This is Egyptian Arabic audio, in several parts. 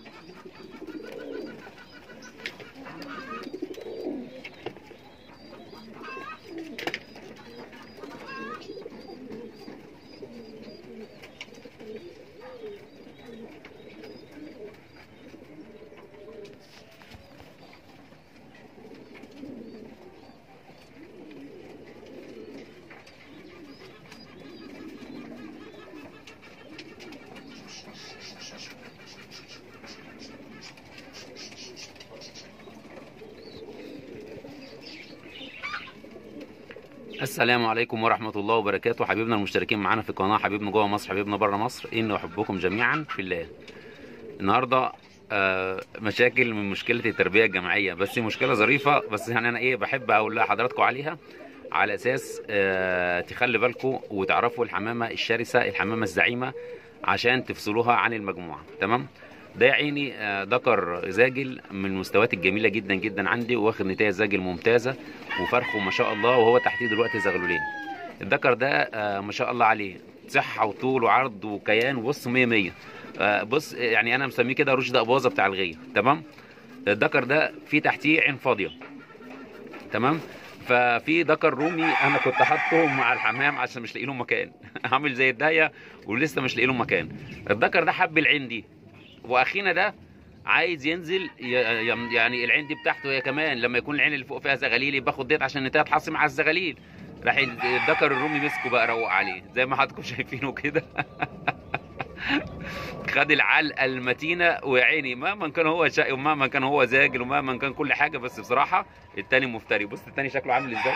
السلام عليكم ورحمة الله وبركاته حبيبنا المشتركين معانا في القناة حبيبنا جوه مصر حبيبنا بره مصر إني أحبكم جميعا في الله النهاردة آه، مشاكل من مشكلة التربية الجماعية بس مشكلة ظريفة بس يعني أنا إيه بحب أقول لحضراتكم عليها على أساس آه، تخلي بالكم وتعرفوا الحمامة الشرسة الحمامة الزعيمة عشان تفصلوها عن المجموعة تمام ده يا عيني آه، ذكر زاجل من المستويات الجميلة جدا جدا عندي واخد نتاية زاجل ممتازة وفرخه ما شاء الله وهو تحتيه دلوقتي زغلولين الذكر ده آه، ما شاء الله عليه صحة وطول وعرض وكيان بص 100 100 آه، بص يعني انا مسميه كده رشد اباظه بتاع الغيه تمام الذكر ده في تحتيه عين فاضيه تمام ففي ذكر رومي انا كنت حاطه مع الحمام عشان مش لاقي له مكان عامل زي الدايه ولسه مش لاقي له مكان الذكر ده حب العين دي واخينا ده عايز ينزل ي- يم- يعني العين دي بتاعته هي كمان لما يكون العين اللي فوق فيها زغاليل يبقى باخد ديت عشان النتايه تحصي مع الزغاليل راح الذكر الرومي مسكه بقى روق عليه زي ما حضراتكم شايفينه كده خد العلقه المتينه ويا عيني مهما كان هو شقي ومهما كان هو زاجل ومهما كان كل حاجه بس بصراحه التاني مفتري بص التاني شكله عامل ازاي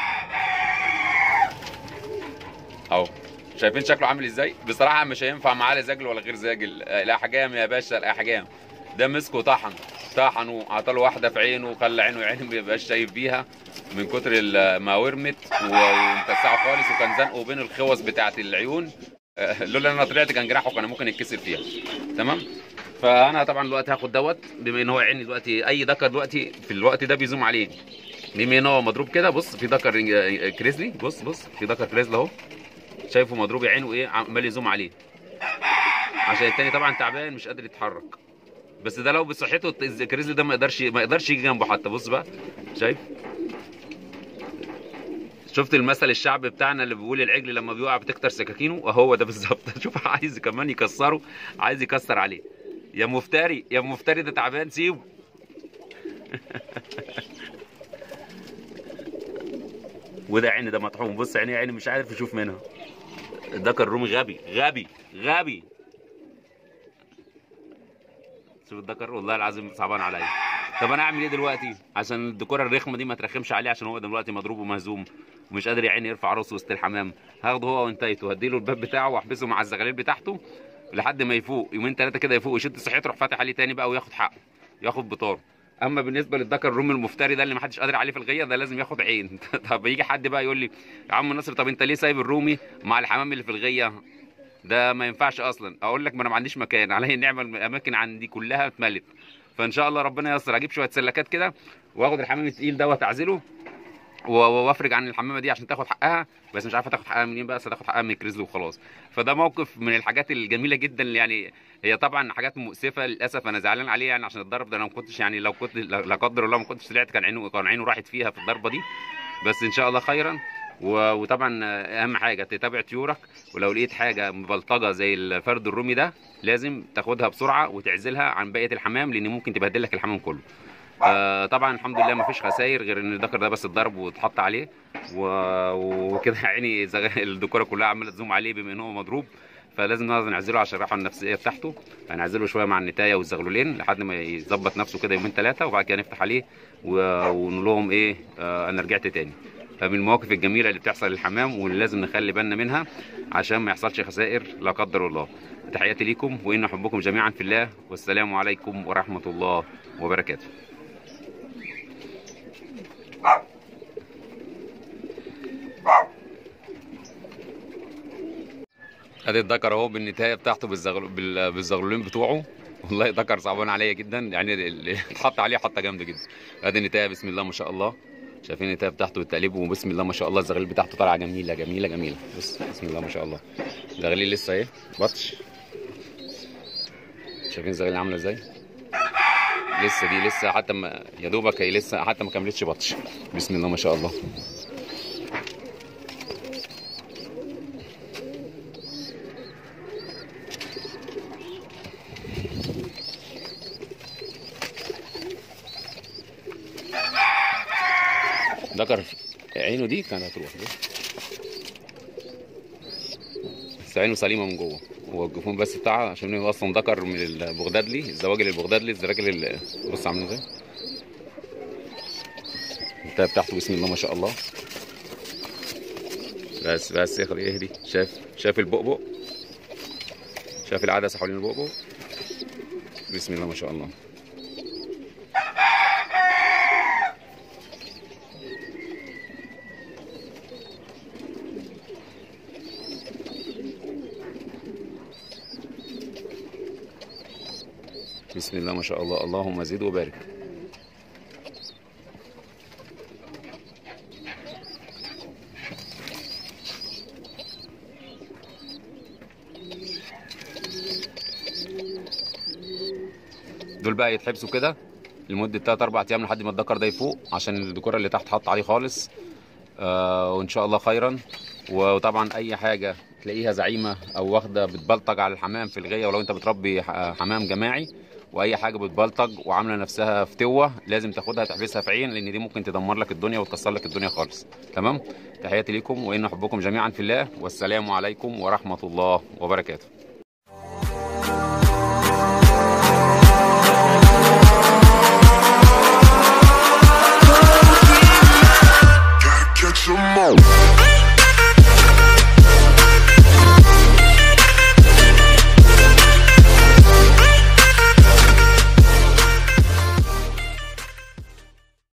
اهو شايفين شكله عامل ازاي بصراحه مش هينفع معاه لا زاجل ولا غير زاجل آه، الاحجام يا باشا الاحجام ده مسكه طحن طحن عطاله واحده في عينه وخلى عينه يعني ما يبقاش شايف بيها من كتر ال- ما ورمت و- ومتسعه خالص وكان زنقه بين الخوص بتاعه العيون آه، لولا ان انا طلعت كان جراحه كان ممكن يتكسر فيها تمام فانا طبعا دلوقتي هاخد دوت بما ان هو عيني دلوقتي اي ذكر دلوقتي في الوقت ده بيزوم عليه بما ان هو مضروب كده بص في ذكر آه، كريزلي بص بص في ذكر كريزلي اهو شايفه مضروب يا عينه ايه عمال يزوم عليه عشان التاني طبعا تعبان مش قادر يتحرك بس ده لو بصحته الت- الكريزلي ده ما يقدرش ما يقدرش يجي جنبه حتى بص بقى شايف شفت المثل الشعبي بتاعنا اللي بيقول العجل لما بيقع بتكتر سكاكينه وهو ده بالظبط شوف عايز كمان يكسره عايز يكسر عليه يا مفتري يا مفتري ده تعبان سيبه وده عيني ده مطحون بص عيني عيني مش عارف يشوف منها الذكر الرومي غبي غبي غبي شوف الذكر والله العظيم صعبان عليا طب انا اعمل ايه دلوقتي عشان الديكوره الرخمه دي ما ترخمش عليه عشان هو دلوقتي مضروب ومهزوم ومش قادر يا عيني يرفع راسه وسط الحمام هاخده هو وانتيته هديله الباب بتاعه واحبسه مع الزغاليل بتاعته لحد ما يفوق يومين ثلاثه كده يفوق يشد صحته يروح فاتح عليه تاني بقى وياخد حقه ياخد بطاره اما بالنسبه للذكر الرومي المفتري ده اللي ما حدش قادر عليه في الغيه ده لازم ياخد عين طب يجي حد بقى يقول لي يا عم نصر طب انت ليه سايب الرومي مع الحمام اللي في الغيه ده ما ينفعش اصلا اقول لك ما انا ما عنديش مكان علي النعمه الاماكن عندي كلها اتملت فان شاء الله ربنا ييسر اجيب شويه سلكات كده واخد الحمام التقيل دوت اعزله و- وافرج عن الحمامه دي عشان تاخد حقها بس مش عارفه تاخد حقها منين بقى بس هتاخد حقها من كريزلي وخلاص فده موقف من الحاجات الجميله جدا اللي يعني هي طبعا حاجات مؤسفه للاسف انا زعلان عليه يعني عشان الضرب ده انا ما كنتش يعني لو كنت لا قدر الله ما كنتش طلعت كان عينه كان عينه راحت فيها في الضربه دي بس ان شاء الله خيرا و- وطبعا اهم حاجه تتابع طيورك ولو لقيت حاجه مبلطجه زي الفرد الرومي ده لازم تاخدها بسرعه وتعزلها عن بقيه الحمام لان ممكن تبهدل لك الحمام كله آه طبعا الحمد لله ما فيش خسائر غير ان الذكر ده بس اتضرب واتحط عليه و- وكده يا عيني زغ- الدكوره كلها عماله تزوم عليه بما ان هو مضروب فلازم نقدر نعزله عشان الراحه النفسيه بتاعته هنعزله شويه مع النتايه والزغلولين لحد ما يظبط نفسه كده يومين ثلاثه وبعد كده نفتح عليه و- ونقول لهم ايه آه انا رجعت تاني فمن المواقف الجميله اللي بتحصل للحمام واللي لازم نخلي بالنا منها عشان ما يحصلش خسائر لا قدر الله تحياتي ليكم وان احبكم جميعا في الله والسلام عليكم ورحمه الله وبركاته ادي الذكر اهو بالنتايه بتاعته بالزغل... بال... بالزغلولين بتوعه والله ذكر صعبان عليا جدا يعني اللي اتحط عليه حطه جامده جدا ادي النتايه بسم الله ما شاء الله شايفين النتايه بتاعته بالتقليب وبسم الله ما شاء الله الزغاليل بتاعته طالعه جميله جميله جميله بص بسم الله ما شاء الله الزغاليل لسه اهي بطش شايفين الزغاليل عامله ازاي لسه دي لسه حتى ما يا دوبك هي لسه حتى ما كملتش بطش بسم الله ما شاء الله ذكر عينه دي كانت هتروح بص. بس عينه سليمه من جوه هو الجفون بس بتاعها عشان هو اصلا ذكر من البغدادلي الزواجل البغدادلي الزراجل ال- بص عامل ازاي التايه بتاعته بسم الله ما شاء الله بس بس يا اخي اهدي شايف شايف البؤبؤ شايف العدسه حوالين البؤبؤ بسم الله ما شاء الله بسم الله ما شاء الله اللهم زد وبارك دول بقى يتحبسوا كده لمده 3 4 ايام لحد ما الدكر ده يفوق عشان الديكور اللي تحت حط عليه خالص آه وان شاء الله خيرا وطبعا اي حاجه تلاقيها زعيمه او واخده بتبلطج على الحمام في الغيه ولو انت بتربي ح- حمام جماعي واي حاجه بتبلطج وعامله نفسها فتوه لازم تاخدها تحبسها في عين لان دي ممكن تدمر لك الدنيا وتكسر لك الدنيا خالص تمام تحياتي ليكم وان احبكم جميعا في الله والسلام عليكم ورحمه الله وبركاته